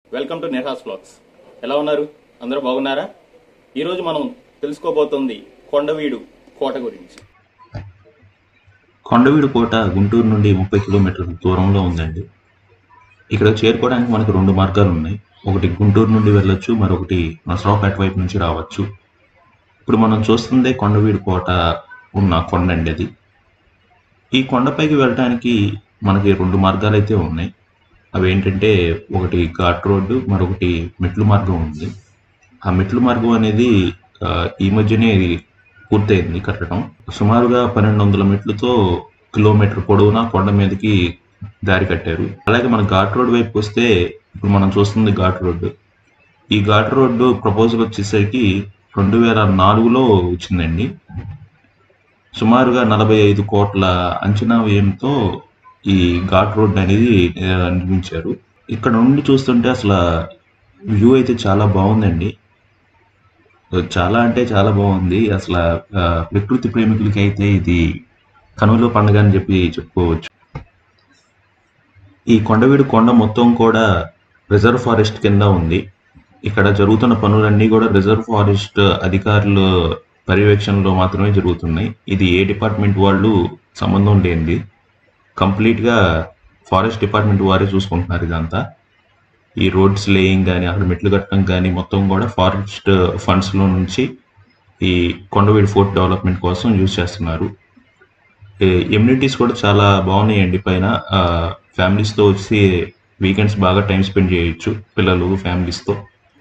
welcome to నెహాస్ blogs ఎలా ఉన్నారు అందరూ బాగున్నారా ఈరోజు మనం తెలుసుకోబోతుంది కొండవీడు కోట గురించి కొండవీడు కోట గుంటూరు నుండి ముప్పై కిలోమీటర్ల దూరంలో ఉందండి ఇక్కడ చేరుకోవడానికి మనకు రెండు మార్గాలు ఉన్నాయి ఒకటి గుంటూరు నుండి వెళ్ళొచ్చు మరొకటి నసరావుపేట వైపు నుంచి రావచ్చు ఇప్పుడు మనం చూస్తుందే కొండవీడు కోట ఉన్న కొండ అండి అది ఈ కొండపైకి వెళ్ళడానికి మనకి రెండు మార్గాలు అయితే ఉన్నాయి అవి ఏంటంటే ఒకటి ఘాట్ రోడ్డు మరొకటి మెట్లు మార్గం ఉంది ఆ మెట్లు మార్గం అనేది ఆ, ఈ మధ్యనే ఇది పూర్తయింది కట్టడం సుమారుగా పన్నెండు వందల మెట్లతో కిలోమీటర్ పొడవునా కొండ మీదకి దారి కట్టారు అలాగే మన ఘాట్ రోడ్ వైపు వస్తే ఇప్పుడు మనం చూస్తుంది ఘాట్ రోడ్డు ఈ ఘాట్ రోడ్డు ప్రపోజల్ వచ్చేసరికి రెండు వేల నాలుగులో వచ్చిందండి సుమారుగా నలభై ఐదు కోట్ల అంచనా వ్యయంతో ఈ ఘాట్ రోడ్ అనేది ఆ, నిర్మించారు ఇక్కడ నుండి చూస్తుంటే అసలు వ్యూ అయితే చాలా బాగుందండి చాలా అంటే చాలా బాగుంది అసలు ఆ, ప్రకృతి ప్రేమికులకి అయితే ఇది కనుల పండుగ అని చెప్పి చెప్పుకోవచ్చు ఈ కొండవీడు కొండ మొత్తం కూడా రిజర్వ్ ఫారెస్ట్ కింద ఉంది ఇక్కడ జరుగుతున్న పనులన్నీ కూడా రిజర్వ్ ఫారెస్ట్ అధికారుల పర్యవేక్షణలో మాత్రమే జరుగుతున్నాయి ఇది ఏ డిపార్ట్మెంట్ వాళ్ళు సంబంధం లేనిది కంప్లీట్గా ఫారెస్ట్ డిపార్ట్మెంట్ వారే చూసుకుంటున్నారు ఇదంతా ఈ రోడ్స్ లేయింగ్ కానీ అక్కడ మెట్లు కట్టడం కానీ మొత్తం కూడా ఫారెస్ట్ ఫండ్స్లో నుంచి ఈ కొండవీడు ఫోర్ట్ డెవలప్మెంట్ కోసం యూజ్ చేస్తున్నారు ఎమ్యూనిటీస్ కూడా చాలా బాగున్నాయండి పైన ఫ్యామిలీస్తో వచ్చి వీకెండ్స్ బాగా టైం స్పెండ్ చేయొచ్చు పిల్లలు ఫ్యామిలీస్తో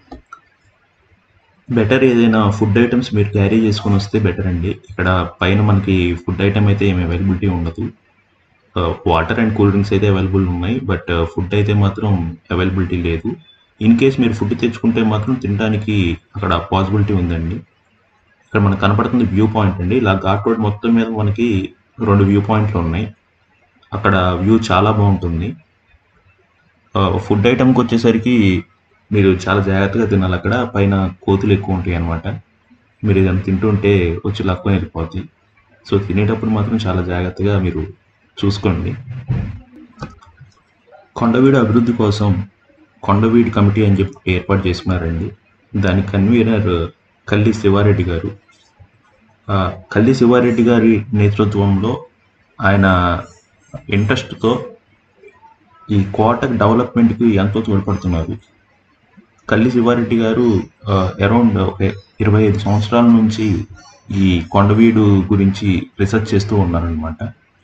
బెటర్ ఏదైనా ఫుడ్ ఐటమ్స్ మీరు క్యారీ చేసుకొని వస్తే బెటర్ అండి ఇక్కడ పైన మనకి ఫుడ్ ఐటమ్ అయితే ఏమి అవైలబిలిటీ ఉండదు వాటర్ అండ్ కూల్ డ్రింక్స్ అయితే అవైలబుల్ ఉన్నాయి బట్ ఫుడ్ అయితే మాత్రం అవైలబిలిటీ లేదు ఇన్ కేస్ మీరు ఫుడ్ తెచ్చుకుంటే మాత్రం తినడానికి అక్కడ పాసిబిలిటీ ఉందండి ఇక్కడ మనకు కనపడుతుంది వ్యూ పాయింట్ అండి ఇలా ఘాట్ రోడ్ మొత్తం మీద మనకి రెండు వ్యూ పాయింట్లు ఉన్నాయి అక్కడ వ్యూ చాలా బాగుంటుంది ఫుడ్ ఐటమ్కి వచ్చేసరికి మీరు చాలా జాగ్రత్తగా తినాలి అక్కడ పైన కోతులు ఎక్కువ ఉంటాయి అన్నమాట మీరు ఏదైనా తింటుంటే వచ్చి లక్కుని వెళ్ళిపోతాయి సో తినేటప్పుడు మాత్రం చాలా జాగ్రత్తగా మీరు చూసుకోండి కొండవీడు అభివృద్ధి కోసం కొండవీడు కమిటీ అని చెప్పి ఏర్పాటు చేసుకున్నారండి దాని కన్వీనర్ కల్లి శివారెడ్డి గారు ఆ, కల్లి శివారెడ్డి గారి నేతృత్వంలో ఆయన ఇంట్రెస్ట్తో ఈ కోట డెవలప్మెంట్కి ఎంతో తోడ్పడుతున్నారు కల్లి శివారెడ్డి గారు అరౌండ్ ఒక ఇరవై ఐదు సంవత్సరాల నుంచి ఈ కొండవీడు గురించి రీసెర్చ్ చేస్తూ ఉన్నారనమాట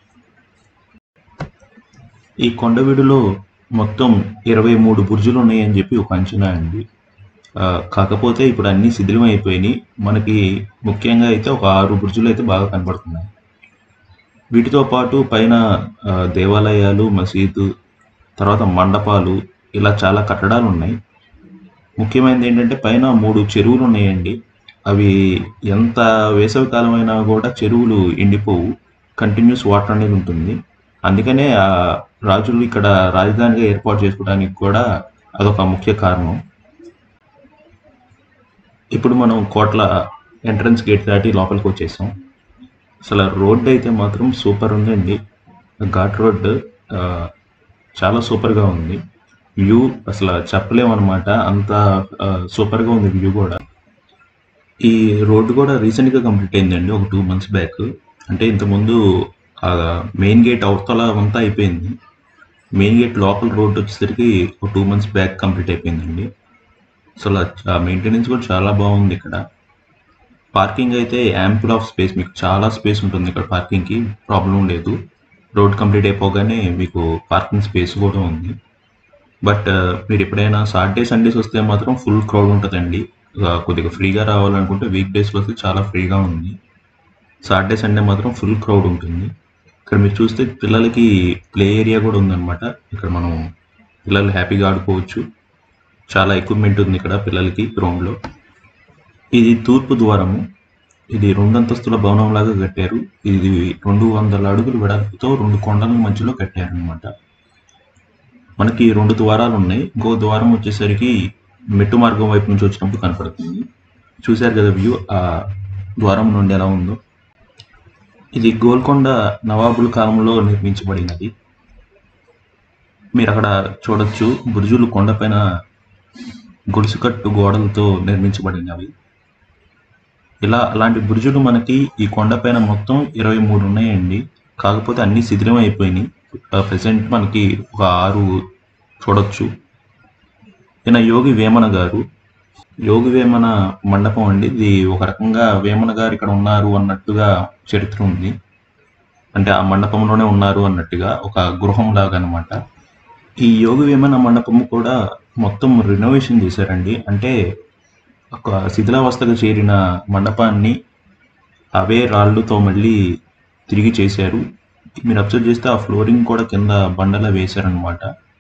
ఈ కొండవీడులో మొత్తం ఇరవై మూడు బుర్జులు ఉన్నాయని చెప్పి ఒక అంచనా అండి ఆ, కాకపోతే ఇప్పుడు అన్ని శిథిలం అయిపోయినాయి మనకి ముఖ్యంగా అయితే ఒక ఆరు బుర్జులు అయితే బాగా కనబడుతున్నాయి వీటితో పాటు పైన ఆ, దేవాలయాలు మసీదు తర్వాత మండపాలు ఇలా చాలా కట్టడాలు ఉన్నాయి ముఖ్యమైనది ఏంటంటే పైన మూడు చెరువులు ఉన్నాయండి అవి ఎంత వేసవి కాలం అయినా కూడా చెరువులు ఎండిపోవు కంటిన్యూస్ వాటర్ అనేది ఉంటుంది అందుకనే ఆ రాజులు ఇక్కడ రాజధానిగా ఏర్పాటు చేసుకోవడానికి కూడా అదొక ముఖ్య కారణం ఇప్పుడు మనం కోట్ల ఎంట్రన్స్ గేట్ దాటి లోపలికి వచ్చేసాం అసలు రోడ్ అయితే మాత్రం సూపర్ ఉందండి ఘాట్ రోడ్ ఆ, చాలా సూపర్గా ఉంది వ్యూ అసలు చెప్పలేమన్నమాట అంత ఆ, సూపర్గా ఉంది వ్యూ కూడా ఈ రోడ్డు కూడా రీసెంట్గా కంప్లీట్ అయిందండి ఒక టూ మంత్స్ బ్యాక్ అంటే ఇంతకుముందు ఆ మెయిన్ గేట్ అవతల అంతా అయిపోయింది మెయిన్ గేట్ లోపల రోడ్ వచ్చేసరికి ఒక టూ మంత్స్ బ్యాక్ కంప్లీట్ అయిపోయిందండి అసలు ఆ మెయింటెనెన్స్ కూడా చాలా బాగుంది ఇక్కడ పార్కింగ్ అయితే యాంపుల్ ఆఫ్ స్పేస్ మీకు చాలా స్పేస్ ఉంటుంది ఇక్కడ పార్కింగ్కి ప్రాబ్లం లేదు రోడ్ కంప్లీట్ అయిపోగానే మీకు పార్కింగ్ స్పేస్ కూడా ఉంది బట్ మీరు ఎప్పుడైనా సాటర్డే సండేస్ వస్తే మాత్రం ఫుల్ క్రౌడ్ ఉంటుందండి ఆ, కొద్దిగా ఫ్రీగా రావాలనుకుంటే వీక్ డేస్లో వస్తే చాలా ఫ్రీగా ఉంది సాటర్డే సండే మాత్రం ఫుల్ క్రౌడ్ ఉంటుంది ఇక్కడ మీరు చూస్తే పిల్లలకి ప్లే ఏరియా కూడా ఉందన్నమాట ఇక్కడ మనం పిల్లలు హ్యాపీగా ఆడుకోవచ్చు చాలా ఎక్విప్మెంట్ ఉంది ఇక్కడ పిల్లలకి గ్రౌండ్లో ఇది తూర్పు ద్వారము ఇది రెండు అంతస్తుల భవనం లాగా కట్టారు ఇది రెండు వందల అడుగులు వెడల్పుతో రెండు కొండల మధ్యలో కట్టారు అనమాట మనకి రెండు ద్వారాలు ఉన్నాయి ఇంకో ద్వారం వచ్చేసరికి మెట్టు మార్గం వైపు నుంచి వచ్చినప్పుడు కనపడుతుంది చూశారు కదా వ్యూ ఆ ద్వారం నుండి ఎలా ఉందో ఇది గోల్కొండ నవాబుల కాలంలో నిర్మించబడినది మీరు అక్కడ చూడొచ్చు బురుజులు కొండపైన గొలుసుకట్టు గోడలతో నిర్మించబడినవి ఇలా అలాంటి బురుజులు మనకి ఈ కొండపైన మొత్తం ఇరవై మూడు ఉన్నాయండి కాకపోతే అన్ని శిథిలం అయిపోయినాయి ప్రజెంట్ మనకి ఒక ఆరు చూడొచ్చు ఈయన యోగి వేమన గారు యోగి వేమన మండపం అండి ఇది ఒక రకంగా వేమన గారు ఇక్కడ ఉన్నారు అన్నట్టుగా చరిత్ర ఉంది అంటే ఆ మండపంలోనే ఉన్నారు అన్నట్టుగా ఒక గృహం లాగా అనమాట ఈ యోగి వేమన మండపం కూడా మొత్తం రినోవేషన్ చేశారండి అంటే ఒక శిథిలావస్థకు చేరిన మండపాన్ని అవే రాళ్ళతో మళ్ళీ తిరిగి చేశారు మీరు అబ్జర్వ్ చేస్తే ఆ ఫ్లోరింగ్ కూడా కింద బండలా వేశారనమాట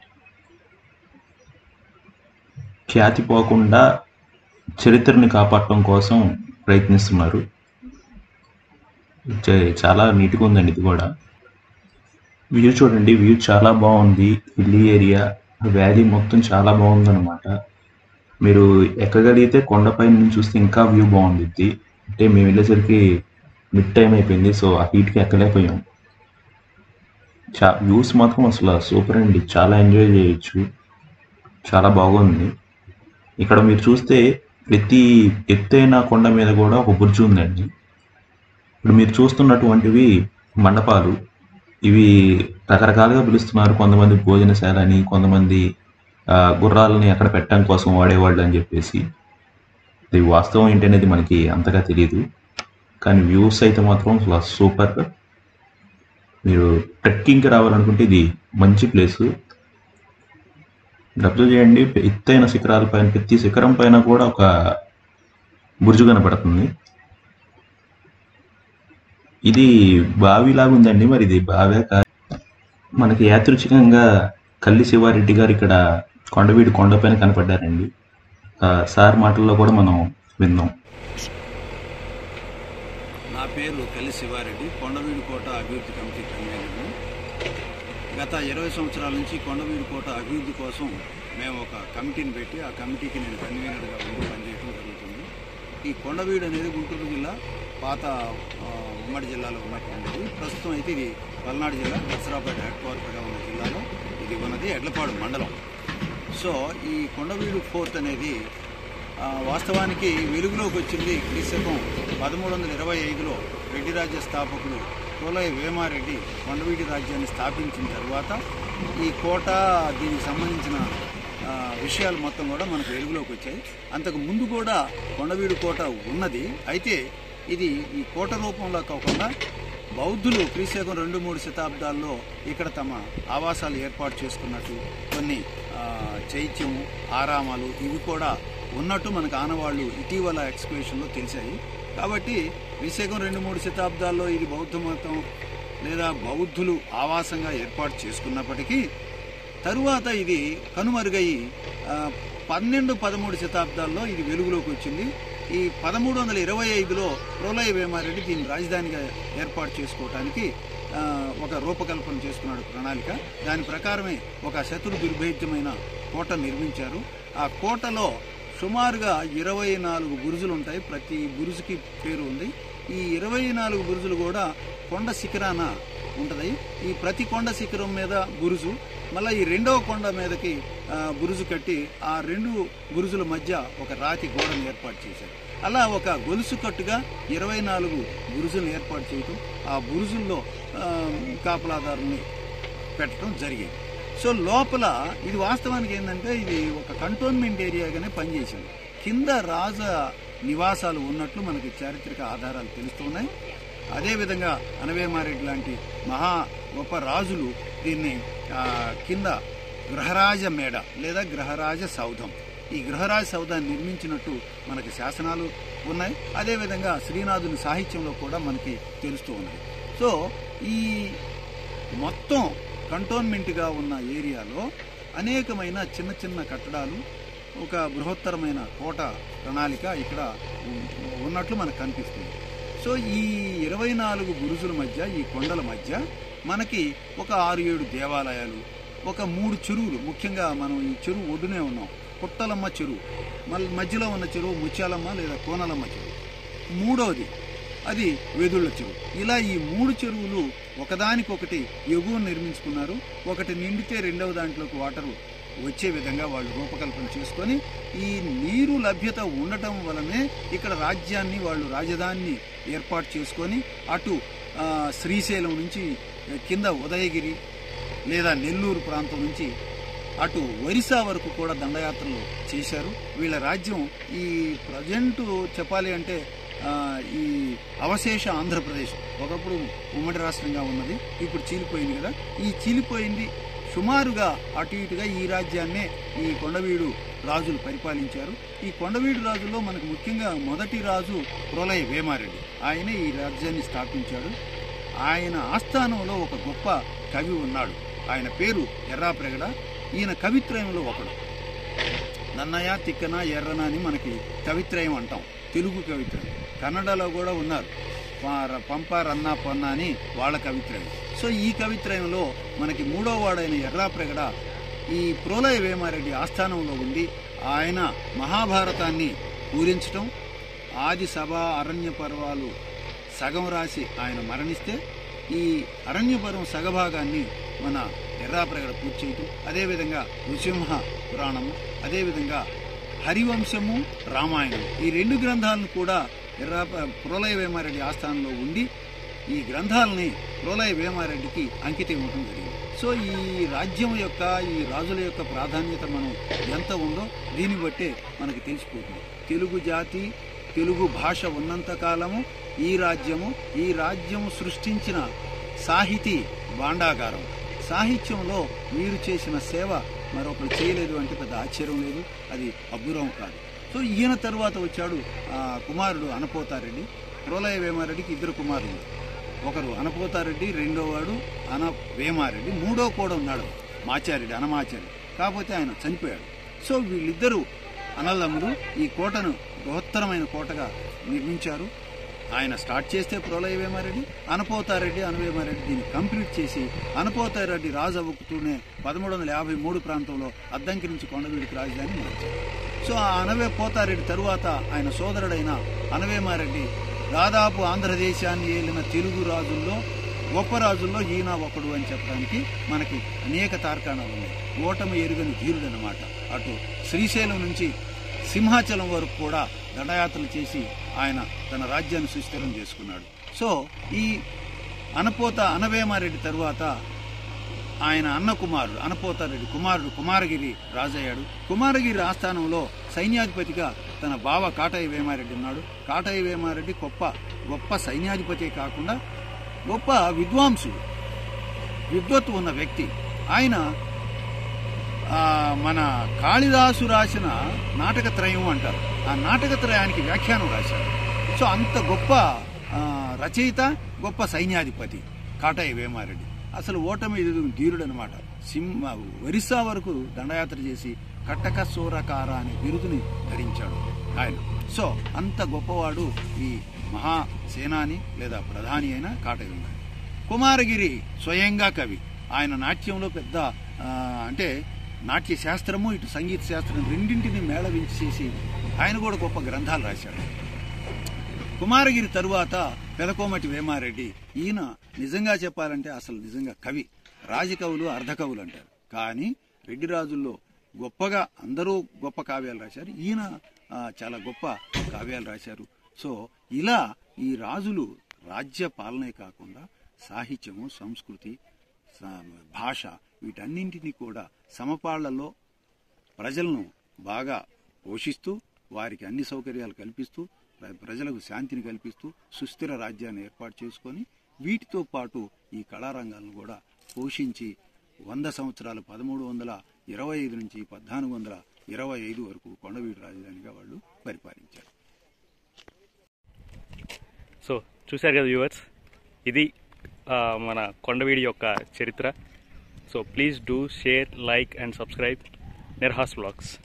ఖ్యాతి పోకుండా చరిత్రని కాపాడటం కోసం ప్రయత్నిస్తున్నారు చే- చాలా నీట్గా ఉందండి ఇది కూడా వ్యూ చూడండి వ్యూ చాలా బాగుంది హిల్లీ ఏరియా వ్యాలీ మొత్తం చాలా బాగుందన్నమాట మీరు ఎక్కగలిగితే కొండపై నుంచి చూస్తే ఇంకా వ్యూ బాగుండిద్ది అంటే మేము వెళ్ళేసరికి మిడ్ టైం అయిపోయింది సో ఆ హీట్కి ఎక్కలేకపోయాం చా వ్యూస్ మాత్రం అసలు సూపర్ అండి చాలా ఎంజాయ్ చేయొచ్చు చాలా బాగుంది ఇక్కడ మీరు చూస్తే ప్రతి ఎత్తైన కొండ మీద కూడా ఒక బుర్జు ఉందండి ఇప్పుడు మీరు చూస్తున్నటువంటివి మండపాలు ఇవి రకరకాలుగా పిలుస్తున్నారు కొంతమంది భోజనశాల అని కొంతమంది ఆ, గుర్రాలని అక్కడ పెట్టడం కోసం వాడేవాళ్ళు అని చెప్పేసి ఇది వాస్తవం ఏంటి అనేది మనకి అంతగా తెలియదు కానీ వ్యూస్ అయితే మాత్రం అసలు సూపర్ మీరు ట్రెక్కింగ్కి రావాలనుకుంటే ఇది మంచి ప్లేస్ అబ్జర్వ్ చేయండి ఎత్తైన శిఖరాల పైన ప్రతి శిఖరం పైన కూడా ఒక బుర్జు కనపడుతుంది ఇది బావిలాగా ఉందండి మరి ఇది బావే కాదు మనకి యాదృచ్ఛికంగా కల్లి శివారెడ్డి గారు ఇక్కడ కొండవీడి కొండపైన కనపడ్డారండి ఆ, సార్ మాటల్లో కూడా మనం విందాం నా పేరు కల్లి శివారెడ్డి కొండవీడు కోట అభివృద్ధి కమిటీ కన్వీనర్ను గత ఇరవై సంవత్సరాల నుంచి కొండవీడు కోట అభివృద్ధి కోసం మేము ఒక కమిటీని పెట్టి ఆ కమిటీకి నేను కన్వీనర్గా ఉండి పనిచేయడం జరుగుతుంది ఈ కొండవీడు అనేది గుంటూరు జిల్లా పాత ఆ, ఉమ్మడి జిల్లాలో ఉన్నటువంటిది ప్రస్తుతం అయితే ఇది పల్నాడు జిల్లా దసరాపేట హెడ్ క్వార్టర్గా ఉన్న జిల్లాలో ఇది ఉన్నది ఎడ్లపాడు మండలం సో ఈ కొండవీడు ఫోర్ట్ అనేది ఆ, వాస్తవానికి వెలుగులోకి వచ్చింది క్రీశకం పదమూడు వందల ఇరవై ఐదులో రెడ్డి రాజ్య స్థాపకుడు కోలయ్య వేమారెడ్డి కొండవీటి రాజ్యాన్ని స్థాపించిన తర్వాత ఈ కోట దీనికి సంబంధించిన ఆ, విషయాలు మొత్తం కూడా మనకు వెలుగులోకి వచ్చాయి అంతకు ముందు కూడా కొండవీడు కోట ఉన్నది అయితే ఇది ఈ కోట రూపంలో కాకుండా బౌద్ధులు క్రీశకం రెండు మూడు శతాబ్దాల్లో ఇక్కడ తమ ఆవాసాలు ఏర్పాటు చేసుకున్నట్టు కొన్ని ఆ, చైత్యము ఆరామాలు ఇవి కూడా ఉన్నట్టు మనకు ఆనవాళ్ళు ఇటీవల ఎక్స్కవేషన్లో తెలిసాయి కాబట్టి క్రీశకం రెండు మూడు శతాబ్దాల్లో ఇది బౌద్ధ మతం లేదా బౌద్ధులు ఆవాసంగా ఏర్పాటు చేసుకున్నప్పటికీ తరువాత ఇది కనుమరుగయి ఆ, పన్నెండు పదమూడు శతాబ్దాల్లో ఇది వెలుగులోకి వచ్చింది ఈ పదమూడు వందల ఇరవై ఐదులో ప్రోలయ వేమారెడ్డి దీన్ని రాజధానిగా ఏర్పాటు చేసుకోవటానికి ఆ, ఒక రూపకల్పన చేసుకున్నాడు ప్రణాళిక దాని ప్రకారమే ఒక శత్రు దుర్భేద్యమైన కోట నిర్మించారు ఆ కోటలో సుమారుగా ఇరవై నాలుగు బురుజులు ఉంటాయి ప్రతి బురుజుకి పేరు ఉంది ఈ ఇరవై నాలుగు బురుజులు కూడా కొండ శిఖరాన ఉంటుంది ఈ ప్రతి కొండ శిఖరం మీద బురుజు మళ్ళీ ఈ రెండవ కొండ మీదకి ఆ, బురుజు కట్టి ఆ రెండు బురుజుల మధ్య ఒక రాతి గోడను ఏర్పాటు చేశారు అలా ఒక గొలుసు కట్టుగా ఇరవై నాలుగు బురుజులను ఏర్పాటు చేయటం ఆ బురుజుల్లో ఆ, కాపలాదారుల్ని పెట్టడం జరిగింది సో లోపల ఇది వాస్తవానికి ఏంటంటే ఇది ఒక కంటోన్మెంట్ ఏరియాగానే పనిచేసింది కింద రాజ నివాసాలు ఉన్నట్లు మనకి చారిత్రక ఆధారాలు తెలుస్తున్నాయి అదేవిధంగా అనవేమారెడ్డి లాంటి మహా గొప్ప రాజులు దీన్ని ఆ, కింద గృహరాజ మేడ లేదా గృహరాజ సౌధం ఈ గృహరాజ సౌధాన్ని నిర్మించినట్టు మనకి శాసనాలు ఉన్నాయి అదేవిధంగా శ్రీనాథుని సాహిత్యంలో కూడా మనకి తెలుస్తూ ఉన్నది సో ఈ మొత్తం కంటోన్మెంట్గా ఉన్న ఏరియాలో అనేకమైన చిన్న చిన్న కట్టడాలు ఒక బృహత్తరమైన కోట ప్రణాళిక ఇక్కడ ఉ- ఉన్నట్లు మనకు కనిపిస్తుంది సో ఈ ఇరవై నాలుగు బురుజుల మధ్య ఈ కొండల మధ్య మనకి ఒక ఆరు ఏడు దేవాలయాలు ఒక మూడు చెరువులు ముఖ్యంగా మనం ఈ చెరువు ఒడ్డునే ఉన్నాం పుట్టలమ్మ చెరువు మళ్ళీ మధ్యలో ఉన్న చెరువు ముత్యాలమ్మ లేదా కోనలమ్మ చెరువు మూడవది అది వెదుళ్ళ చెరువు ఇలా ఈ మూడు చెరువులు ఒకదానికొకటి ఎగువ నిర్మించుకున్నారు ఒకటి నిండితే రెండవ దాంట్లోకి వాటరు వచ్చే విధంగా వాళ్ళు రూపకల్పన చేసుకొని ఈ నీరు లభ్యత ఉండటం వలనే ఇక్కడ రాజ్యాన్ని వాళ్ళు రాజధానిని ఏర్పాటు చేసుకొని అటు ఆ, శ్రీశైలం నుంచి కింద ఉదయగిరి లేదా నెల్లూరు ప్రాంతం నుంచి అటు ఒరిస్సా వరకు కూడా దండయాత్రలు చేశారు వీళ్ళ రాజ్యం ఈ ప్రజెంట్ చెప్పాలి అంటే ఆ, ఈ అవశేష ఆంధ్రప్రదేశ్ ఒకప్పుడు ఉమ్మడి రాష్ట్రంగా ఉన్నది ఇప్పుడు చీలిపోయింది కదా ఈ చీలిపోయింది సుమారుగా అటు ఇటుగా ఈ రాజ్యాన్నే ఈ కొండవీడు రాజులు పరిపాలించారు ఈ కొండవీడు రాజుల్లో మనకు ముఖ్యంగా మొదటి రాజు ప్రోలయ వేమారెడ్డి ఆయన ఈ రాజ్యాన్ని స్థాపించాడు ఆయన ఆస్థానంలో ఒక గొప్ప కవి ఉన్నాడు ఆయన పేరు ఎర్రాప్రెగడ ఈయన కవిత్రయంలో ఒకడు నన్నయ తిక్కన ఎర్రన అని మనకి కవిత్రయం అంటాం తెలుగు కవిత్రయం కన్నడలో కూడా ఉన్నారు పా- పంప రన్న పొన్న అని వాళ్ళ కవిత్రయం సో ఈ కవిత్రయంలో మనకి మూడో వాడైన ఎర్రాప్రెగడ ఈ ప్రోలయ వేమారెడ్డి ఆస్థానంలో ఉండి ఆయన మహాభారతాన్ని పూరించటం ఆది సభ అరణ్య పర్వాలు సగం రాసి ఆయన మరణిస్తే ఈ అరణ్యపర్వం సగభాగాన్ని మన ఎర్రాప్రగడ పూర్తి చేయటం అదేవిధంగా నృసింహ పురాణము అదేవిధంగా హరివంశము రామాయణం ఈ రెండు గ్రంథాలను కూడా ఎర్రా ప్రోలయ వేమారెడ్డి ఆస్థానంలో ఉండి ఈ గ్రంథాలని ప్రోలయ వేమారెడ్డికి అంకితం ఇవ్వడం జరిగింది సో ఈ రాజ్యం యొక్క ఈ రాజుల యొక్క ప్రాధాన్యత మనం ఎంత ఉందో దీన్ని బట్టే మనకి తెలిసిపోతుంది తెలుగు జాతి తెలుగు భాష ఉన్నంత కాలము ఈ రాజ్యము ఈ రాజ్యము సృష్టించిన సాహితీ భాండాగారం సాహిత్యంలో మీరు చేసిన సేవ మరొకరు చేయలేదు అంటే పెద్ద ఆశ్చర్యం లేదు అది అబ్బురం కాదు సో ఈయన తరువాత వచ్చాడు ఆ, కుమారుడు అనపోతారెడ్డి ప్రోలయ వేమారెడ్డికి ఇద్దరు కుమారులు ఒకరు అనపోతారెడ్డి రెండో వాడు అన వేమారెడ్డి మూడో కూడా ఉన్నాడు మాచారెడ్డి అనమాచారెడ్డి కాకపోతే ఆయన చనిపోయాడు సో వీళ్ళిద్దరూ అనల్లములు ఈ కోటను బృహత్తరమైన కోటగా నిర్మించారు ఆయన స్టార్ట్ చేస్తే ప్రోలయ వేమారెడ్డి అనపోతారెడ్డి అనవేమారెడ్డి దీన్ని కంప్లీట్ చేసి అనపోతారెడ్డి రాజు అవ్వకుతూనే పదమూడు వందల యాభై మూడు ప్రాంతంలో అద్దంకి నుంచి కొండవీడికి రాజధాని మార్చారు సో ఆ అనవే పోతారెడ్డి తరువాత ఆయన సోదరుడైన అనవేమారెడ్డి దాదాపు ఆంధ్రదేశాన్ని ఏలిన తెలుగు రాజుల్లో గొప్ప రాజుల్లో ఈయన ఒకడు అని చెప్పడానికి మనకి అనేక తార్కాణాలు ఉన్నాయి ఓటమి ఎరుగని ధీరుడనమాట అటు శ్రీశైలం నుంచి సింహాచలం వరకు కూడా దండయాత్రలు చేసి ఆయన తన రాజ్యాన్ని సుస్థిరం చేసుకున్నాడు సో ఈ అనపోత అనవేమారెడ్డి తరువాత ఆయన అన్న కుమారుడు అనపోతారెడ్డి కుమారుడు కుమారగిరి రాజయ్యాడు కుమారగిరి ఆస్థానంలో సైన్యాధిపతిగా తన బావ కాటయ్య వేమారెడ్డి ఉన్నాడు కాటయ్య వేమారెడ్డి గొప్ప గొప్ప సైన్యాధిపతి కాకుండా గొప్ప విద్వాంసుడు విద్వత్తు ఉన్న వ్యక్తి ఆయన ఆ, మన కాళిదాసు రాసిన నాటకత్రయం అంటారు ఆ నాటకత్రయానికి వ్యాఖ్యానం రాశారు సో అంత గొప్ప ఆ, రచయిత గొప్ప సైన్యాధిపతి కాటయ్య వేమారెడ్డి అసలు ఓటమి ధీరుడు అనమాట సింహ ఒరిస్సా వరకు దండయాత్ర చేసి కట్టక సూరకార అనే బిరుదుని ధరించాడు ఆయన సో అంత గొప్పవాడు ఈ మహా సేనాని లేదా ప్రధాని అయిన కాటయ్య వేమారెడ్డి కుమారగిరి స్వయంగా కవి ఆయన నాట్యంలో పెద్ద ఆ, అంటే నాట్య శాస్త్రము ఇటు సంగీత శాస్త్రం రెండింటిని మేళవించి చేసి ఆయన కూడా గొప్ప గ్రంథాలు రాశాడు కుమారగిరి తరువాత పెదకోమటి వేమారెడ్డి ఈయన నిజంగా చెప్పాలంటే అసలు నిజంగా కవి రాజకవులు అర్ధకవులు అంటారు కానీ రెడ్డి రాజుల్లో గొప్పగా అందరూ గొప్ప కావ్యాలు రాశారు ఈయన ఆ, చాలా గొప్ప కావ్యాలు రాశారు సో ఇలా ఈ రాజులు రాజ్య పాలనే కాకుండా సాహిత్యము సంస్కృతి స- భాష వీటన్నింటినీ కూడా సమపాళ్లలో ప్రజలను బాగా పోషిస్తూ వారికి అన్ని సౌకర్యాలు కల్పిస్తూ ప్ర- ప్రజలకు శాంతిని కల్పిస్తూ సుస్థిర రాజ్యాన్ని ఏర్పాటు చేసుకొని వీటితో పాటు ఈ కళారంగాలను కూడా పోషించి వంద సంవత్సరాలు పదమూడు వందల ఇరవై ఐదు నుంచి పద్నాలుగు వందల ఇరవై ఐదు వరకు కొండవీడు రాజధానిగా వాళ్ళు పరిపాలించారు సో చూశారు కదా వ్యూవర్స్ ఇది ఆ, మన కొండవీడి యొక్క చరిత్ర so please do share like and subscribe నిర్హాస్ బ్లాగ్స్